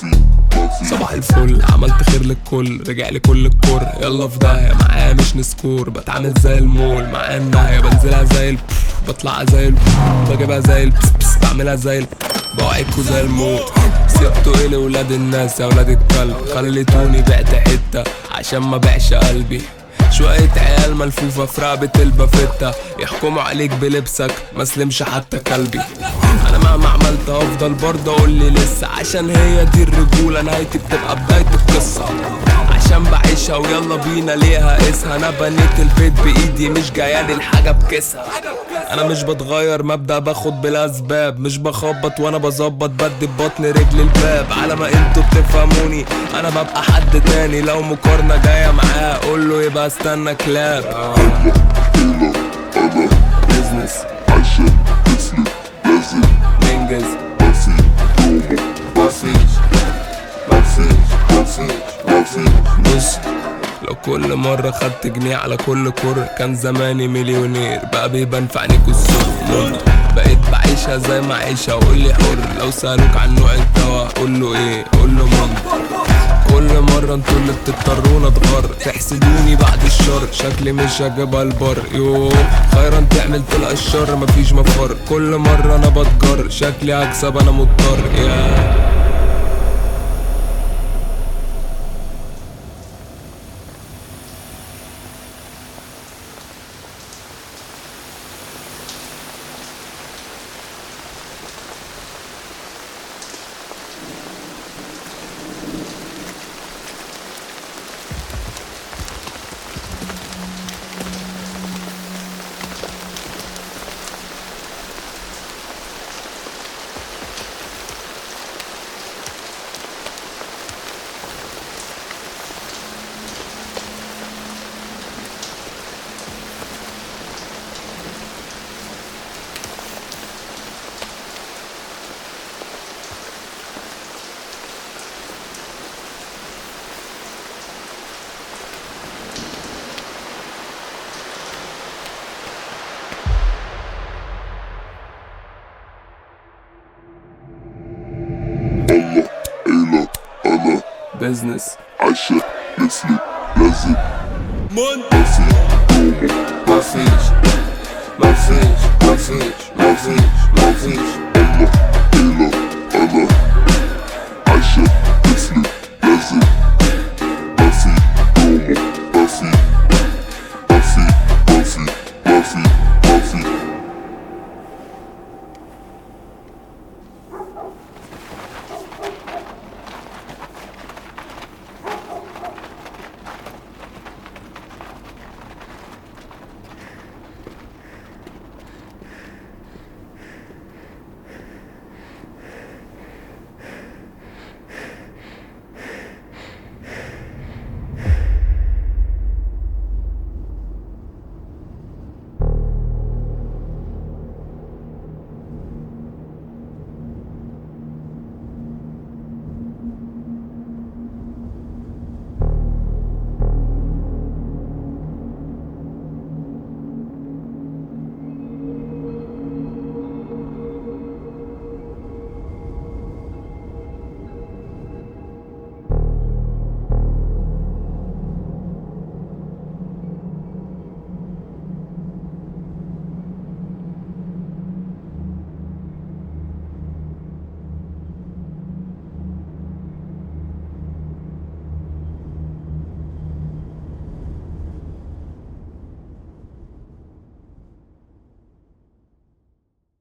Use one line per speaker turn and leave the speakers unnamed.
صباح الفل عملت خير للكل رجع لي كل الكر يلا في داهية معايا مش نسكور بتعامل زي المول معايا النهاية بنزلها زي ال بطلع زي ال بجيبها زي ال بس بس بعملها زي ال بوعدكوا زي الموت سبتوا ايه لولاد الناس يا ولاد الكلب خليتوني بعت حتة عشان ما بيعش قلبي شوية عيال ملفوفة في رقبة البافتة يحكموا عليك بلبسك ما سلمش حتى كلبي انا مهما عملت هفضل برضه اقول لي لسه عشان هي دي الرجولة نهايتي بتبقى بداية القصة عشان بعيشها ويلا بينا ليها قيسها انا بنيت البيت بايدي مش جايالي الحاجة بكسها انا مش بتغير مبدأ باخد بالاسباب مش بخبط وانا بظبط بدي ببطن رجل الباب على ما انتوا بتفهموني انا ببقى حد تاني لو مقارنة جاية معاه اقول له يبقى استنى كلاب بيزنس
عشان تسلك لازم
ننجز
مفيش برومو مفيش مفيش مفيش مفيش
بص لو كل مرة خدت جنيه على كل كر كان زماني مليونير بقى بيبان في عينيكوا السر بقيت بعيشها زي ما عيشها وقول لي حر لو سألوك عن نوع الدواء قول له ايه قول له من كل مرة انتوا اللي بتضطرونا اتغر تحسدوني بعد الشر شكلي مش هجيبها البر يو خيرا تعمل تلقى الشر مفيش مفر كل مرة انا بتجر شكلي هكسب انا مضطر يا
الله إلى أنا
بيزنس
عشان تسلك لازم
من
مفيش برومو
مفيش مفيش مفيش مفيش مفيش
الله إلى أنا